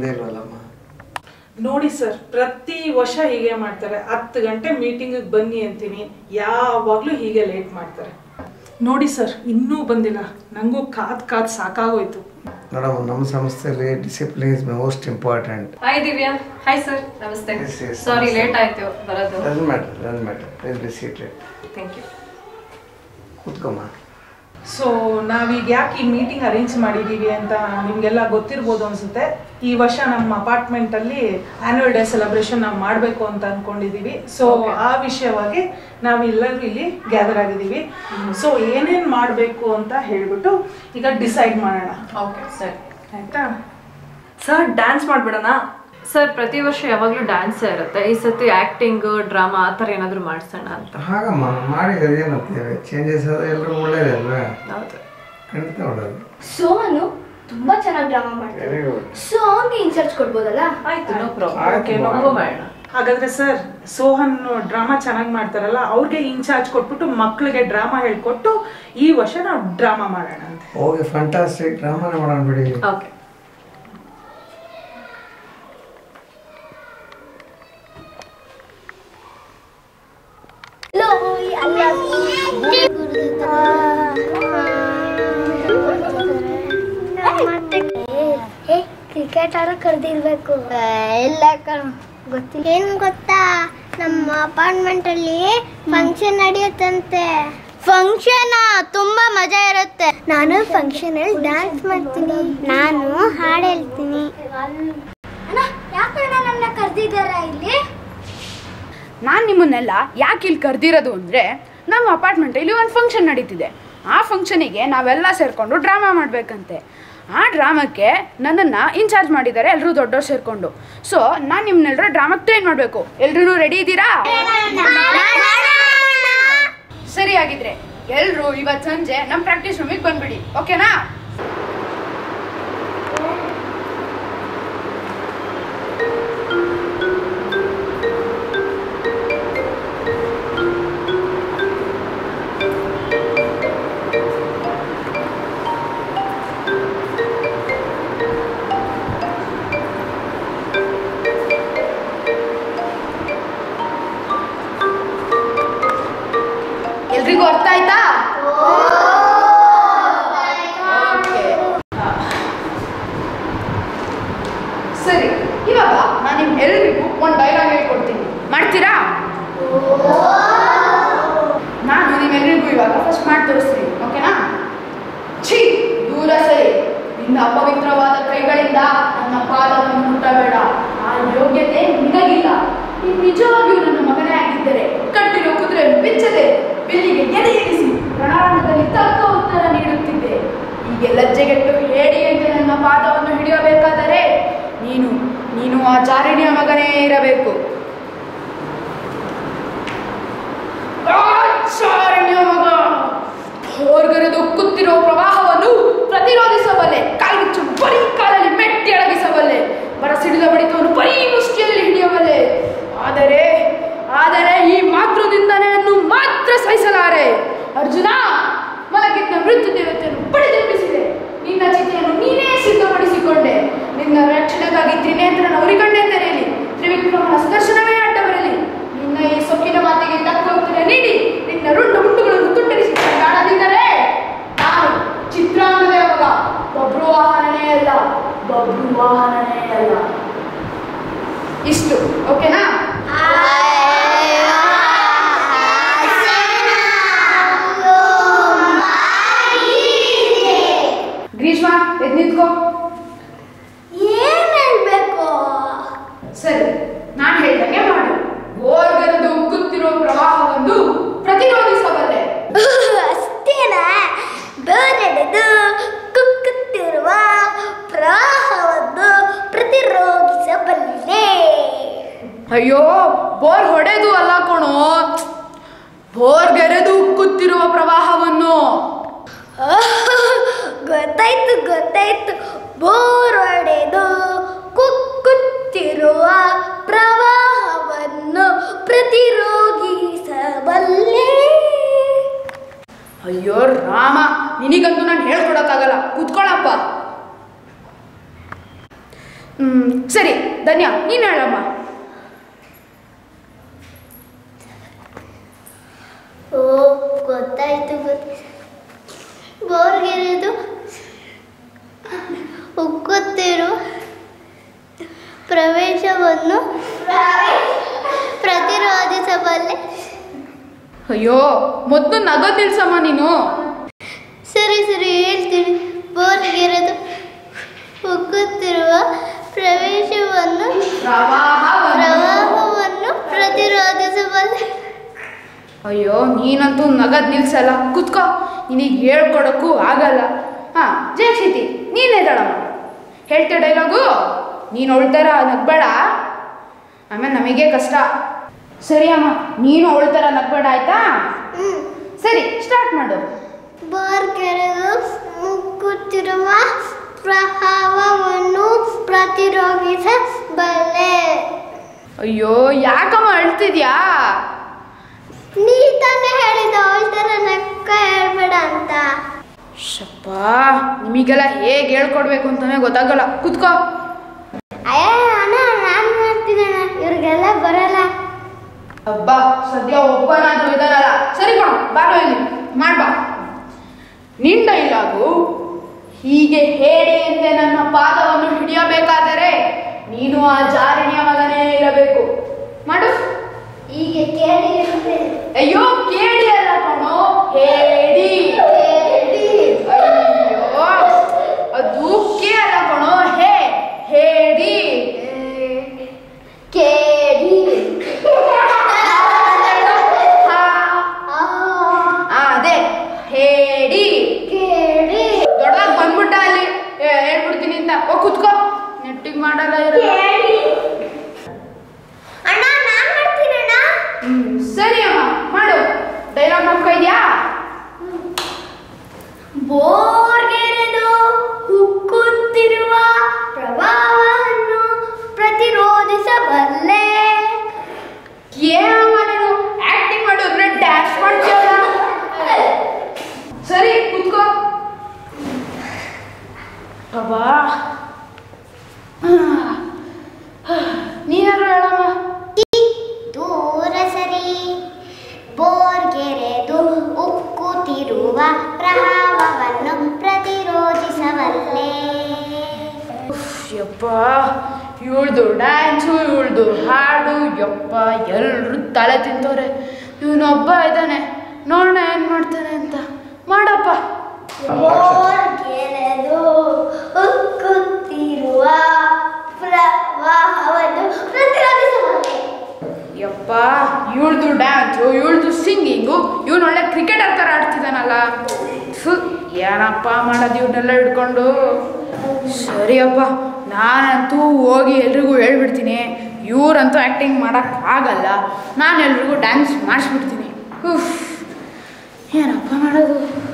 ಬಂದೇ ಇಲ್ವಲ್ಲಮ್ಮ ನೋಡಿ ಸರ್ ಪ್ರತಿ ವರ್ಷ ಹೀಗೆ ಮಾಡ್ತಾರೆ ಹತ್ತು ಗಂಟೆ ಮೀಟಿಂಗಿಗೆ ಬನ್ನಿ ಅಂತೀನಿ ಯಾವಾಗಲೂ ಹೀಗೆ ಲೇಟ್ ಮಾಡ್ತಾರೆ ನೋಡಿ ಸರ್ ಇನ್ನೂ ಬಂದಿಲ್ಲ ನನಗೂ ಕಾದ್ ಕಾದ್ ಸಾಕಾಗೋಯ್ತು ಮೇಡಮ್ ನಮ್ಮ ಸಂಸ್ಥೆಯಲ್ಲಿ discipline is most important hi Divya hi sir ನಮಸ್ತೆ Yes, yes, ಸಾರಿ ನಮಸ್ತೆ. ಲೇಟ್ ಆಯ್ತು ಬರೋದು don't matter don't matter please be seated thank you ಕೂತ್ಕೊಮ್ಮ ಸೊ ನಾವೀಗ ಯಾಕೆ ಈ ಮೀಟಿಂಗ್ ಅರೇಂಜ್ ಮಾಡಿದ್ದೀವಿ ಅಂತ ನಿಮಗೆಲ್ಲ ಗೊತ್ತಿರ್ಬೋದು ಅನ್ಸುತ್ತೆ ಈ ವರ್ಷ ನಮ್ಮ ಅಪಾರ್ಟ್ಮೆಂಟಲ್ಲಿ ಆನ್ಯುವಲ್ ಡೇ ಸೆಲೆಬ್ರೇಷನ್ ನಾವು ಮಾಡಬೇಕು ಅಂತ ಅನ್ಕೊಂಡಿದ್ದೀವಿ ಸೊ Okay. ಆ ವಿಷಯವಾಗಿ ನಾವೆಲ್ಲರೂ ಇಲ್ಲಿ ಗ್ಯಾದರ್ ಆಗಿದ್ದೀವಿ ಸೊ ಏನೇನು ಮಾಡಬೇಕು ಅಂತ ಹೇಳ್ಬಿಟ್ಟು ಈಗ ಡಿಸೈಡ್ ಮಾಡೋಣ ಓಕೆ ಸರಿ ಆಯ್ತಾ ಸರ್ ಡ್ಯಾನ್ಸ್ ಮಾಡ್ಬಿಡೋಣ ಸರ್ ಪ್ರತಿ ವರ್ಷ ಯಾವಾಗಲೂ ಡ್ಯಾನ್ಸೇ ಇರುತ್ತೆ ಈ ಸತಿ ಆ್ಯಕ್ಟಿಂಗ್ ಡ್ರಾಮಾ ಆ ಥರ ಏನಾದರೂ ಮಾಡಿಸೋಣ ಅಂತ ಹಾಗಮ್ಮ ಮಾಡಿದರೆ ಏನಂತೇವೆ ಚೇಂಜಸ್ ಆದರೆ ಎಲ್ಲರೂ ಒಳ್ಳೇದೇ ಅಲ್ವಾ ಹೌದು ಖಂಡಿತ ಒಳ್ಳೇದು ಸೋಮನು ತುಂಬಾ ಚೆನ್ನಾಗಿ ಡ್ರಾಮಾ ಮಾಡ್ತಾರೆ ವೆರಿ ಗುಡ್ ಸೊ ಅವನಿಗೆ ಇನ್ಚಾರ್ಜ್ ಕೊಡ್ಬೋದಲ್ಲ ಆಯ್ತು ನೋ ಪ್ರಾಬ್ಲಮ್ ಆಯ್ತು, ಓಕೆ ಮಾಡೋಣ. ನಮಗೂ ಮಾಡೋಣ ಹಾಗಾದ್ರೆ ಸರ್ ಸೋಹನ್ ಡ್ರಾಮಾ ಚೆನ್ನಾಗಿ ಮಾಡ್ತಾರಲ್ಲ ಅವ್ರಿಗೆ ಇನ್ಚಾರ್ಜ್ ಕೊಟ್ಬಿಟ್ಟು ಮಕ್ಕಳಿಗೆ ಡ್ರಾಮಾ ಹೇಳ್ಕೊಟ್ಟು ಈ ವರ್ಷ ನಾವು ಡ್ರಾಮಾ ಮಾಡೋಣ ಅಂತ ಹೋಗಿ ಫಂಟಾಸ್ಟಿಕ್ ಡ್ರಾಮಾನೇ ಮಾಡೋಣ ಬಿಡಿ ಓಕೆ ಕ್ರಿಕೆಟ್ ಆಡೋ ಕರೆದಿರ್ಬೇಕು ಇಲ್ಲ ಕಣ ಗೊತ್ತಿಲ್ಲ ಏನ್ ಗೊತ್ತಾ ನಮ್ಮ ಅಪಾರ್ಟ್ಮೆಂಟ್ ಅಲ್ಲಿ ಫಂಕ್ಷನ್ ನಡೆಯುತ್ತಂತೆ ಫಂಕ್ಷನ್ ತುಂಬಾ ಮಜಾ ಇರುತ್ತೆ ನಾನು ಫಂಕ್ಷನ್ ಅಲ್ಲಿ ಡ್ಯಾನ್ಸ್ ಮಾಡ್ತೀನಿ ನಾನು ಹಾಡು ಹೇಳ್ತೀನಿ ಯಾಕಣ್ಣ ನನ್ನ ಕರೆದಿದ್ದಾರ ಇಲ್ಲಿ ನಾನು ನಿಮ್ಮನ್ನೆಲ್ಲ ಯಾಕೆ ಇಲ್ಲಿ ಕರೆದಿರೋದು ಅಂದರೆ ನಮ್ಮ ಅಪಾರ್ಟ್ಮೆಂಟಲ್ಲಿ ಒಂದು ಫಂಕ್ಷನ್ ನಡೀತಿದೆ ಆ ಫಂಕ್ಷನಿಗೆ ನಾವೆಲ್ಲ ಸೇರಿಕೊಂಡು ಡ್ರಾಮಾ ಮಾಡಬೇಕಂತೆ ಆ ಡ್ರಾಮಕ್ಕೆ ನನ್ನನ್ನು ಇನ್ಚಾರ್ಜ್ ಮಾಡಿದ್ದಾರೆ ಎಲ್ಲರೂ ದೊಡ್ಡವ್ರು ಸೇರಿಕೊಂಡು ಸೊ ನಾನು ನಿಮ್ಮನ್ನೆಲ್ಲರೂ ಡ್ರಾಮಾಗೆ ಟ್ರೈನ್ ಮಾಡಬೇಕು ಎಲ್ಲರೂ ರೆಡಿ ಇದ್ದೀರಾ ಸರಿ ಆಗಿದ್ರೆ ಎಲ್ಲರೂ ಇವತ್ತು ಸಂಜೆ ನಮ್ಮ ಪ್ರಾಕ್ಟೀಸ್ ರೂಮಿಗೆ ಬಂದ್ಬಿಡಿ ಓಕೆನಾ ಎಲ್ರಿಗೂ ಅರ್ಥ ಆಯ್ತಾ Okay. ಸರಿ ಇವಾಗ ನಾನು ನಿಮ್ ಎಲ್ರಿಗೂ ಒಂದು ಡೈಲಾಗ್ ಹೇಳ್ಕೊಡ್ತೀನಿ ಮಾಡ್ತೀರಾ ನಾನು ನಿಮ್ಮೆಲ್ಲರಿಗೂ ಇವಾಗ ಫಸ್ಟ್ ಮಾಡಿ ತೋರಿಸ್ತೀನಿ ಓಕೆನಾ ಛೀ ದೂರ ಸರಿ ನಿನ್ನ ಅಪವಿತ್ರವಾದ ಕೈಗಳಿಂದ ನನ್ನ ಪಾದವನ್ನು ಮುಟ್ಟಬೇಡ ಆ ಯೋಗ್ಯತೆ ನಿನಗಿಲ್ಲ ನೀನು ನಿಜವಾಗಿಯೂ ನನ್ನ ಮಗನೇ ಆಗಿದ್ದರೆ ಕಟ್ಟಿರೋ ಕುದುರೆ ಬಿಚ್ಚದೆ ಬಿಲ್ಲಿಗೆ ಎದೆ ಇರಿಸಿ ರಣಾರಣದಲ್ಲಿ ತಕ್ಕ ಉತ್ತರ ನೀಡುತ್ತಿದ್ದೆ ಹೀಗೆ ಲಜ್ಜೆಗೆಟ್ಟು ಹೇಡಿಯಂತೆ ನನ್ನ ಪಾದವನ್ನು ಹಿಡಿಯಬೇಕಾದರೆ ನೀನು ನೀನು ಆ ಚಾರಿಣಿಯ ಮಗನೇ ಇರಬೇಕು ಚಾರಣ್ಯ ಮಗ ಹೊರಗರೆದು ಉಕ್ಕುತ್ತಿರುವ ಪ್ರವಾಹವನ್ನು ಪ್ರತಿರೋಧಿಸಬಲ್ಲೆ ಕಾಲ್ಗಿಚ್ಚು ಬರೀ ಕಾಲಲ್ಲಿ ಮೆಟ್ಟಿ ಅಡಗಿಸಬಲ್ಲೆ ಬರ ಸಿಡಿದ ಬಡಿತವನ್ನು ಬರೀ ಮುಷ್ಟಿಯಲ್ಲಿ ಹಿಡಿಯಬಲ್ಲೆ ಆದರೆ ಆದರೆ ಈ ಮಾತೃನಿಂದನೆಯನ್ನು ಮಾತ್ರ ಸಹಿಸಲಾರೆ ಅರ್ಜುನ ಮಲಗಿದ್ದ ಮೃತ್ಯು ದೇವತೆಯನ್ನು ಬಡಿದೆಬ್ಬಿಸಿದೆ ನಿನ್ನ ಚಿತೆಯನ್ನು ನೀನೇ ಸಿದ್ಧಪಡಿಸಿಕೊಂಡೆ ನಿನ್ನ ರಕ್ಷಣೆಗಾಗಿ ತ್ರಿನೇತ್ರನ ಉರಿಗಣ್ಣೆ ತೆರೆಯಲಿ ತ್ರಿವಿಕ್ರಮನ ಸುದರ್ಶನವೇ ಅಡ್ಡ ಬರಲಿ ನಿನ್ನ ಈ ಸೊಕ್ಕಿನ ಮಾತಿಗೆ ತಕ್ಕ ಉತ್ತರ ನೀಡಿ ನಿನ್ನ ರುಂಡ ಮುಂಡುಗಳನ್ನು ತುಂಡರಿಸಿ ಕಾಣದಿದ್ದರೆ ನಾನು ಚಿತ್ರಾಂಗದ ಮಗ ಬಬ್ರು ವಾಹನನೇ ಅಲ್ಲ ಬಬ್ರು ವಾಹನನೇ ಅಲ್ಲ ಇಷ್ಟು ಓಕೆನಾ ಗ್ರೀಷ್ಮ ಎದ್ ನಿಂತ್ಕೋ ಏನ್ ಹೇಳ್ಬೇಕು ಸರಿ ನಾನು ಹೇಳ್ದಂಗೆ ಮಾಡು ಓರ್ಗರದು ಉಕ್ಕುತ್ತಿರುವ ಪ್ರವಾಹವೊಂದು ಪ್ರತಿರೋಧಿಸಬಲ್ಲೆ ಅಷ್ಟೇನಾ ಬೇರೆಡೆದು ಕುಕ್ಕುತ್ತಿರುವ ಪ್ರವಾಹವನ್ನು ಪ್ರತಿರೋಧಿಸಬಲ್ಲೆ ಅಯ್ಯೋ ಬೋರ್ ಹೊಡೆದು ಅಲ್ಲ ಕಣೋ ಬೋರ್ಗೆರೆದು ಉಕ್ಕುತ್ತಿರುವ ಪ್ರವಾಹವನ್ನು ಗೊತ್ತಾಯ್ತು ಗೊತ್ತಾಯ್ತು ಬೋರ್ ಹೊಡೆದು ಕುಕ್ಕುತ್ತಿರುವ ಪ್ರವಾಹವನ್ನು ಪ್ರತಿರೋಧಿಸಬಲ್ಲೆ ಅಯ್ಯೋ ರಾಮ ನಿನಗಂತೂ ನಾನು ಹೇಳ್ಕೊಡಕ್ಕಾಗಲ್ಲ ಕೂತ್ಕೊಳ್ಳಪ್ಪ ಹ್ಮ್ ಸರಿ ಧನ್ಯ ನೀನು ಹೇಳಮ್ಮ ಓ ಗೊತ್ತಾಯ್ತು ಗೊತ್ತಾಯ್ತು ಬೋರ್ಗೆರೆದು ಉಕ್ಕುತ್ತಿರುವ ಪ್ರವೇಶವನ್ನು ಪ್ರತಿರೋಧಿಸಬಲ್ಲೆ ಅಯ್ಯೋ ಮೊದಲು ನಗದು ನಿಲ್ಸಮ್ಮ ನೀನು ಸರಿ ಸರಿ ಹೇಳ್ತೀನಿ ಬೋರ್ಗೆರೆದು ಉಕ್ಕುತ್ತಿರುವ ಪ್ರವೇಶವನ್ನು ಪ್ರವಾಹವನ್ನು ಪ್ರತಿರೋಧಿಸಬಲ್ಲೆ ಅಯ್ಯೋ ನೀನಂತೂ ನಗದ್ ನಿಲ್ಸಲ್ಲ ಕುತ್ಕೋ ನಿನಗೆ ಹೇಳ್ಕೊಡಕ್ಕೂ ಆಗಲ್ಲ ಹಾ ಜಯಕ್ಷಿತಿ ನೀನೇ ದಳಮ್ಮ ಹೇಳ್ತೀಯ ಡೈಲಾಗು ನೀನು ಅವಳ್ತರ ನಗ್ಬೇಡ ಆಮೇಲೆ ನಮಗೆ ಕಷ್ಟ ಸರಿ ಅಮ್ಮ ನೀನು ಅವಳ್ತರ ನಗ್ಬೇಡ ಆಯ್ತಾ ಹ್ಮ್ ಸರಿ ಸ್ಟಾರ್ಟ್ ಮಾಡು ಬೋರ್ಗೆರೆದು ಮುಕ್ಕುತ್ತಿರುವ ಪ್ರವಾಹವನ್ನು ಪ್ರತಿರೋಧಿಸಬಲ್ಲೆ ಅಯ್ಯೋ ಯಾಕಮ್ಮ ಅಳ್ತಿದ್ಯಾ ನೀ ತಾನೇ ಹೇಳಿದ ಅವಳ ಥರ ನಕ್ಕ ಹೇಳ್ಬೇಡ ಅಂತ ಶಪ್ಪ ನಿಮಗೆಲ್ಲ ಹೇಗೆ ಹೇಳ್ಕೊಡ್ಬೇಕು ಅಂತಾನೆ ಗೊತ್ತಾಗಲ್ಲ ಕುತ್ಕೋ ಅಯ್ಯ ಅಣ್ಣ ನಾನು ಮಾಡ್ತಿದ್ದಣ್ಣ ಇವ್ರಿಗೆಲ್ಲ ಬರಲ್ಲ ಅಬ್ಬಾ ಸದ್ಯ ಒಬ್ಬನಾದ್ರೂ ಇದಾರಲ್ಲ ಸರಿ ಕಣ ಬಾರೋ ಇಲ್ಲಿ ಮಾಡ್ಬಾ ನಿನ್ ಡೈಲಾಗು ಹೀಗೆ ಹೇಳಿ ಎಂದೆ ನನ್ನ ಪಾದವನ್ನು ಹಿಡಿಯಬೇಕಾದರೆ ನೀನು ಆ ಜಾರಿಣಿಯ ಮಗನೇ ಇರಬೇಕು ಮಾಡು ಈಗ ಕೇಳಿ ಇರುತ್ತೆ. ಅಯ್ಯೋ ಕೇಳಿ ಅಲ್ಲ ಕಣೋ ಹೇಳಿ ಕೇಳಿ. ಅಯ್ಯೋ ಅದು ಕೇ ಅಲ್ಲ ಕಣೋ ಹೇ ಹೇಳಿ ಕೇಳಿ ಹಾ ಆ, ಆ, ಅದೇ ಹೇಳಿ ಕೇಳಿ ದೊಡ್ಡದಾಗಿ ಬಂದ್ಬಿಟ್ಟ ಅಲ್ಲಿ ಏ, ಹೇಳ್ಬಿಡ್ತೀನಿ ಅಂತ ಓ ಕುತ್ಕೋ ನೆಟ್ಟಿಗೆ ಮಾಡಲ್ಲ ಇರಲ್ಲ ಕೇಳಿ ಅಣ್ಣ ನಾನ್ ಮಾಡ್ತೀನಣ್ಣ ಹ್ಮ್ ಸರಿ ಅಮ್ಮ ಮಾಡು ಡೈಲಾಗ್ ಮಾಡ್ಕೊ ಇದ್ಯಾ ಬೋರ್ಗೆರೆದು ಹುಕ್ಕುತ್ತಿರುವ ಪ್ರವಾಹವನ್ನು ಪ್ರತಿರೋಧಿಸಬಲ್ಲೆ ಏನಮ್ಮ ನೀನು ಆಕ್ಟಿಂಗ್ ಮಾಡಿದ್ರೆ ಡ್ಯಾನ್ಸ್ ಮಾಡ್ತೀಯಲ್ಲ ಸರಿ ಕುತ್ಕೋ ಅಬ್ಬಾ ನೀನಾದ್ರು ಹೇಳಮ್ಮ ದೂರ ಸರಿ ಬೋರ್ಗೆರೆದು ಉಕ್ಕುತ್ತಿರುವ ಪ್ರವಾಹವನ್ನು ಪ್ರತಿರೋಧಿಸಬಲ್ಲೆ ಯಪ್ಪ ಇವಳ್ದು ಡ್ಯಾನ್ಸು ಇವಳ್ದು ಹಾಡು ಯಪ್ಪ ಎಲ್ರು ತಲೆ ತಿಂತವ್ರೆ ಇವನೊಬ್ಬ ಇದ್ದಾನೆ ನೋಡೋಣ ಏನು ಮಾಡ್ತಾನೆ ಅಂತ ಮಾಡಪ್ಪ ಬೋರ್ಗೆರೆದು ಉಕ್ಕುತ್ತಿರುವ ಪ್ರವಾಹವನ್ನು ಪ್ರತಿರೋಧಿಸಬಲ್ಲೆ ಯಪ್ಪ ಇವಳ್ದು ಡ್ಯಾನ್ಸು ಇವಳ್ದು ಸಿಂಗಿಂಗು ಇವನು ಒಳ್ಳೆ ಕ್ರಿಕೆಟರ್ ಥರ ಆಡ್ತಿದ್ದಾನಲ್ಲ ಫು ಏನಪ್ಪ ಮಾಡೋದು ಇವನ್ನೆಲ್ಲ ಹಿಡ್ಕೊಂಡು ಸರಿಯಪ್ಪ ನಾನಂತೂ ಹೋಗಿ ಎಲ್ರಿಗೂ ಹೇಳ್ಬಿಡ್ತೀನಿ ಇವ್ರಂತೂ ಆ್ಯಕ್ಟಿಂಗ್ ಮಾಡೋಕ್ಕಾಗಲ್ಲ ನಾನು ಎಲ್ರಿಗೂ ಡ್ಯಾನ್ಸ್ ಮಾಡಿಸ್ಬಿಡ್ತೀನಿ ಉಫ್ ಏನಪ್ಪ ಮಾಡೋದು